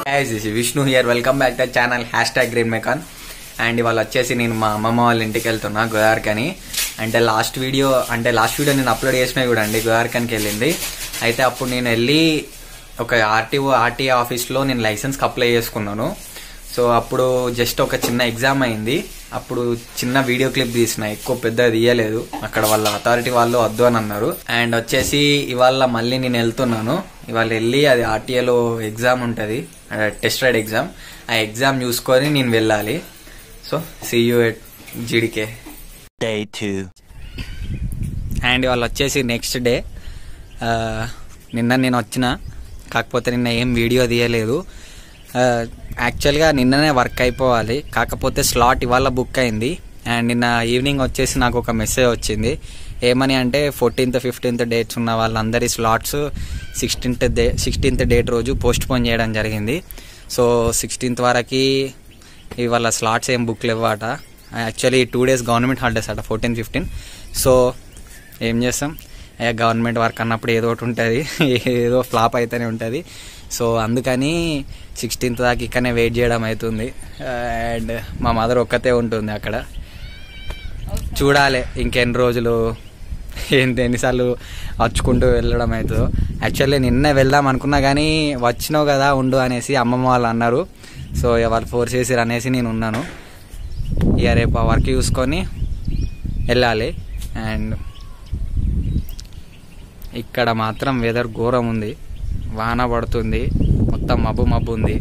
Guys this Vishnu here welcome back the channel hashtag green మెకాన్ and ఇవాళ వచ్చేసి నేను మా అమ్మమ్మ వాళ్ళ ఇంటికి వెళ్తున్నా గోదార్కని అంటే లాస్ట్ వీడియో అంటే లాస్ట్ వీడియో నేను అప్లోడ్ చేసినా కూడా అండి గోదార్కన్కి వెళ్ళింది అయితే అప్పుడు నేను వెళ్ళి ఒక ఆర్టీఓ ఆర్టీఏ ఆఫీస్లో నేను లైసెన్స్కి అప్లై చేసుకున్నాను సో అప్పుడు జస్ట్ ఒక చిన్న ఎగ్జామ్ అయింది అప్పుడు చిన్న వీడియో క్లిప్ తీసిన ఎక్కువ పెద్ద తీయలేదు అక్కడ వాళ్ళ అథారిటీ వాళ్ళు వద్దు అని అన్నారు అండ్ వచ్చేసి ఇవాళ మళ్ళీ నేను వెళ్తున్నాను ఇవాళ వెళ్ళి అది ఆర్టీఏలో ఎగ్జామ్ ఉంటుంది టెస్ట్ రైడ్ ఎగ్జామ్ ఆ ఎగ్జామ్ చూసుకొని నేను వెళ్ళాలి so see you at GDK Day two. And వాళ్ళు వచ్చేసి నెక్స్ట్ డే నిన్న నేను వచ్చిన కాకపోతే నిన్న ఏం వీడియో తీయలేదు యాక్చువల్గా నిన్ననే వర్క్ అయిపోవాలి కాకపోతే స్లాట్ ఇవాళ బుక్ అయింది అండ్ నిన్న ఈవినింగ్ వచ్చేసి నాకు ఒక మెసేజ్ వచ్చింది ఏమని అంటే ఫోర్టీన్త్ ఫిఫ్టీన్త్ డేట్స్ ఉన్న వాళ్ళందరి slots sixteenth day sixteenth date రోజు పోస్ట్ పోన్ చేయడం జరిగింది సో సిక్స్టీన్త్ వరకు ఇవాళ స్లాట్స్ ఏం బుక్ లేవట actually two days government holidays అట ఫోర్టీన్ ఫిఫ్టీన్ సో ఏం చేస్తాం అయ్యా గవర్నమెంట్ వర్క్ అన్నప్పుడు ఏదో ఒకటి ఉంటుంది ఏదో ఫ్లాప్ అయితేనే ఉంటుంది సో అందుకని సిక్స్టీన్త్ దాకా ఇక్కడనే వెయిట్ చేయడం అవుతుంది అండ్ మా మదర్ ఒక్కతే ఉంటుంది అక్కడ చూడాలి ఇంకెన్ని రోజులు ఏంటి ఎన్నిసార్లు వచ్చుకుంటూ వెళ్ళడం అవుతుందో యాక్చువల్లీ నిన్నే వెళ్దాం అనుకున్నా కానీ వచ్చినావు కదా ఉండు అనేసి అమ్మమ్మ వాళ్ళు అన్నారు సో ఇక వాళ్ళు ఫోర్స్ చేసిరు అనేసి నేను ఉన్నాను ఇక రేపు ఆ వర్క్ చూసుకొని వెళ్ళాలి అండ్ ఇక్కడ మాత్రం వెదర్ ఘోరం ఉంది వాన పడుతుంది మొత్తం మబ్బు మబ్బు ఉంది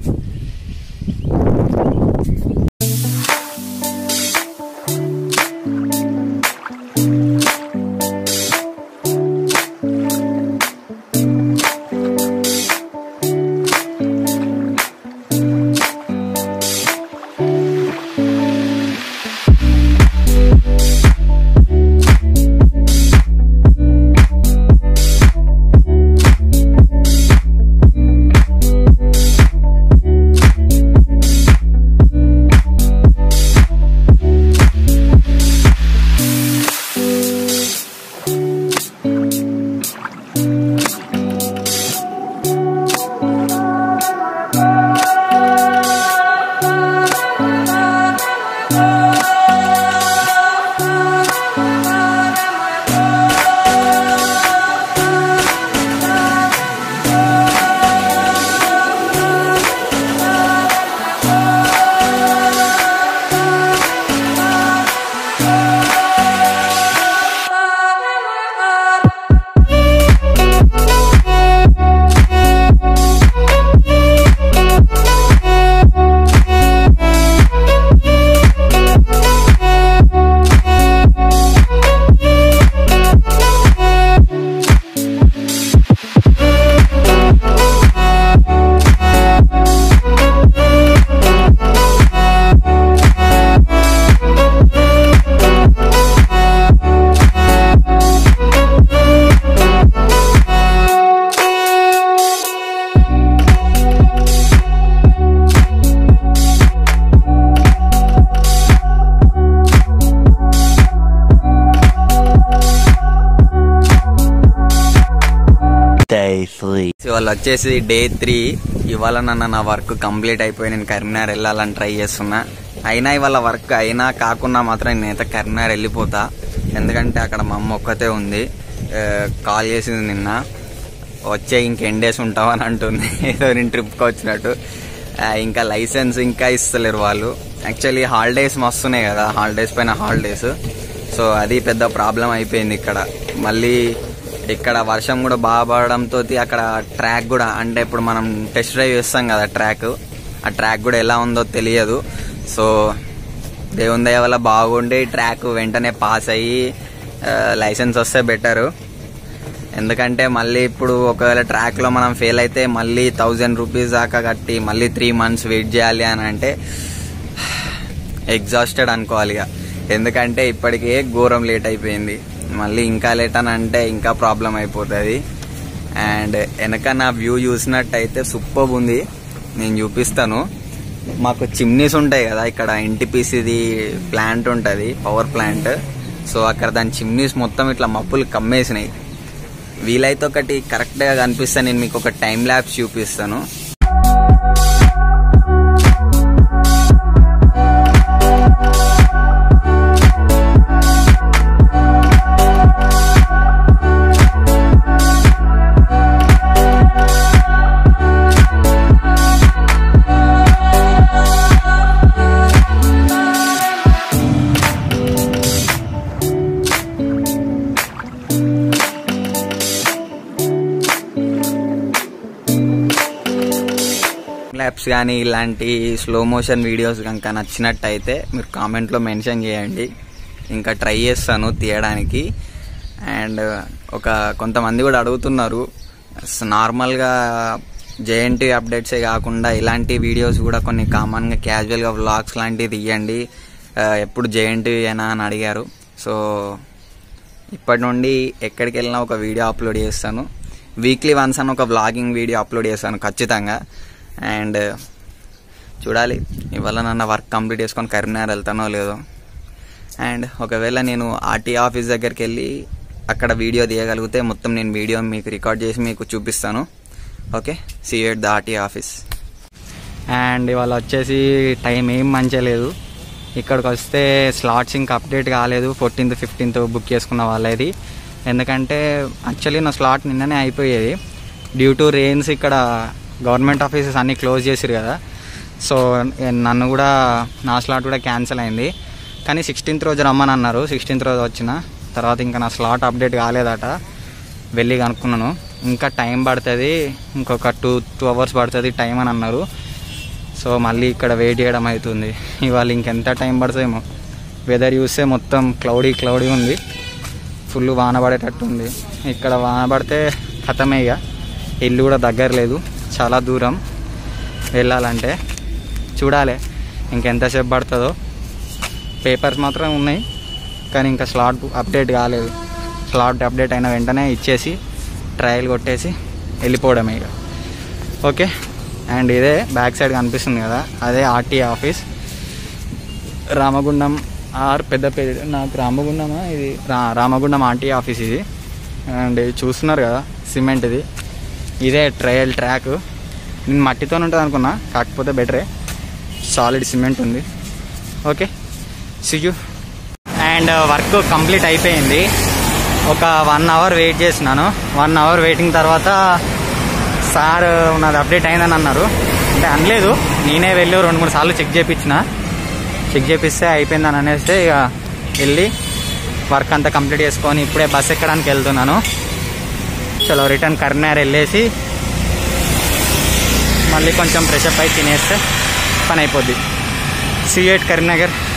Day three. సో వాళ్ళు వచ్చేసి డే త్రీ ఇవాళ నన్ను నా వర్క్ కంప్లీట్ అయిపోయి నేను కరీంనగర్ వెళ్ళాలని ట్రై చేస్తున్నా అయినా ఇవాళ వర్క్ అయినా కాకున్నా మాత్రం నేనైతే కరీంనగర్ వెళ్ళిపోతా ఎందుకంటే అక్కడ మా అమ్మ ఒక్కతే ఉంది ఆ, కాల్ చేసింది నిన్న వచ్చే ఇంకెన్ డేస్ ఉంటావు అని అంటుంది ఏదో నేను ట్రిప్కి వచ్చినట్టు ఆ, ఇంకా లైసెన్స్ ఇంకా ఇస్తలేరు వాళ్ళు యాక్చువల్లీ హాలిడేస్ మస్తున్నాయి కదా హాలిడేస్ పైన హాలిడేస్ సో అది పెద్ద ప్రాబ్లం అయిపోయింది ఇక్కడ మళ్ళీ ఇక్కడ వర్షం కూడా బాగా పడడంతో అక్కడ ట్రాక్ కూడా అంటే ఇప్పుడు మనం టెస్ట్ డ్రైవ్ చేస్తాం కదా ట్రాక్ ఆ ట్రాక్ కూడా ఎలా ఉందో తెలియదు సో దేవుని దయ వల్ల బాగుండి ట్రాక్ వెంటనే పాస్ అయ్యి ఆ, లైసెన్స్ వస్తే బెటరు ఎందుకంటే మళ్ళీ ఇప్పుడు ఒకవేళ ట్రాక్లో మనం ఫెయిల్ అయితే మళ్ళీ థౌజండ్ రూపీస్ దాకా కట్టి మళ్ళీ త్రీ మంత్స్ వెయిట్ చేయాలి అని అంటే ఎగ్జాస్టెడ్ అనుకోవాలి ఇక ఎందుకంటే ఇప్పటికే ఘోరం లేట్ అయిపోయింది మళ్ళీ ఇంకా లేట్ అని అంటే ఇంకా ప్రాబ్లం అయిపోతుంది అండ్ వెనక నా వ్యూ చూసినట్టయితే సూపర్ ఉంది నేను చూపిస్తాను మాకు చిమ్నీస్ ఉంటాయి కదా ఇక్కడ ఎన్టీపీసీది ప్లాంట్ ఉంటుంది పవర్ ప్లాంట్ సో అక్కడ దాని చిమ్నీస్ మొత్తం ఇట్లా మప్పులు కమ్మేసినాయి వీలైతే ఒకటి కరెక్ట్గా కనిపిస్తే నేను మీకు ఒక టైం ల్యాబ్స్ చూపిస్తాను ల్యాబ్స్ కానీ ఇలాంటి స్లో మోషన్ వీడియోస్ కనుక నచ్చినట్టయితే మీరు కామెంట్లో మెన్షన్ చేయండి ఇంకా ట్రై చేస్తాను తీయడానికి అండ్ ఒక కొంతమంది కూడా అడుగుతున్నారు స- నార్మల్గా జేఎన్టీ అప్డేట్సే కాకుండా ఇలాంటి వీడియోస్ కూడా కొన్ని కామన్గా క్యాజువల్గా వ్లాగ్స్ లాంటివి తీయండి ఆ, ఎప్పుడు జేఎన్టీ అయినా అని అడిగారు సో ఇప్పటి నుండి ఎక్కడికి వెళ్ళినా ఒక వీడియో అప్లోడ్ చేస్తాను వీక్లీ వన్స్ అని ఒక వ్లాగింగ్ వీడియో అప్లోడ్ చేస్తాను ఖచ్చితంగా అండ్ చూడాలి ఇవాళ నన్ను వర్క్ కంప్లీట్ చేసుకొని కరీంనగర్ వెళ్తానో లేదో అండ్ ఒకవేళ నేను ఆర్టీ ఆఫీస్ దగ్గరికి వెళ్ళి అక్కడ వీడియో తీయగలిగితే మొత్తం నేను వీడియో మీకు రికార్డ్ చేసి మీకు చూపిస్తాను okay see at the RT office and ఇవాళ వచ్చేసి టైం ఏం మంచిగా లేదు ఇక్కడికి వస్తే స్లాట్స్ ఇంకా అప్డేట్ కాలేదు ఫోర్టీన్త్ ఫిఫ్టీన్త్ బుక్ చేసుకున్న వాళ్ళది ఎందుకంటే యాక్చువల్లీ నా స్లాట్ నిన్ననే అయిపోయేది డ్యూ టు రెయిన్స్ ఇక్కడ గవర్నమెంట్ ఆఫీసెస్ అన్నీ క్లోజ్ చేసిరు కదా సో నన్ను కూడా నా స్లాట్ కూడా క్యాన్సిల్ అయింది కానీ సిక్స్టీన్త్ రోజు రమ్మని అన్నారు సిక్స్టీన్త్ రోజు వచ్చిన తర్వాత ఇంకా నా స్లాట్ అప్డేట్ కాలేదట వెళ్ళి కనుక్కున్నాను ఇంకా టైం పడుతుంది ఇంకొక టూ టూ అవర్స్ పడుతుంది టైం అని అన్నారు సో మళ్ళీ ఇక్కడ వెయిట్ చేయడం అవుతుంది ఇవాళ ఇంకెంత టైం పడుతుందేమో వెదర్ చూస్తే మొత్తం క్లౌడీ క్లౌడీ ఉంది ఫుల్ వాన పడేటట్టు ఉంది ఇక్కడ వాన పడితే ఖతమే ఇక ఇల్లు కూడా దగ్గర లేదు చాలా దూరం వెళ్ళాలంటే చూడాలి ఇంకెంతసేపు పడుతుందో పేపర్స్ మాత్రం ఉన్నాయి కానీ ఇంకా స్లాట్ అప్డేట్ కాలేదు స్లాట్ అప్డేట్ అయిన వెంటనే ఇచ్చేసి ట్రయల్ కొట్టేసి వెళ్ళిపోవడమే ఇక ఓకే అండ్ ఇదే బ్యాక్ సైడ్ కనిపిస్తుంది కదా అదే ఆర్టీఏ ఆఫీస్ రామగుండం ఆర్ పెద్ద పేరు నాకు రామగుండమా ఇది రా రామగుండం ఆర్టీఏ ఆఫీస్ ఇది అండ్ ఇది చూస్తున్నారు కదా సిమెంట్ ఇది ఇదే ట్రయల్ ట్రాక్ నేను మట్టితో ఉంటుంది అనుకున్నా కాకపోతే బెటరే సాలిడ్ సిమెంట్ ఉంది ఓకే సియు అండ్ వర్క్ కంప్లీట్ అయిపోయింది ఒక వన్ అవర్ వెయిట్ చేసినాను వన్ అవర్ వెయిటింగ్ తర్వాత సార్ నాది అప్డేట్ అయిందని అన్నారు అంటే అనలేదు నేనే వెళ్ళి రెండు మూడు సార్లు చెక్ చేయించిన చెక్ చేపిస్తే అయిపోయిందని అనేస్తే ఇక వెళ్ళి వర్క్ అంతా కంప్లీట్ చేసుకొని ఇప్పుడే బస్ ఎక్కడానికి వెళ్తున్నాను చలో రిటర్న్ కరీంనగర్ వెళ్ళేసి మళ్ళీ కొంచెం ఫ్రెష్ అప్ అయి తినేస్తే పని అయిపోద్ది సీ ఎయిట్ కరీంనగర్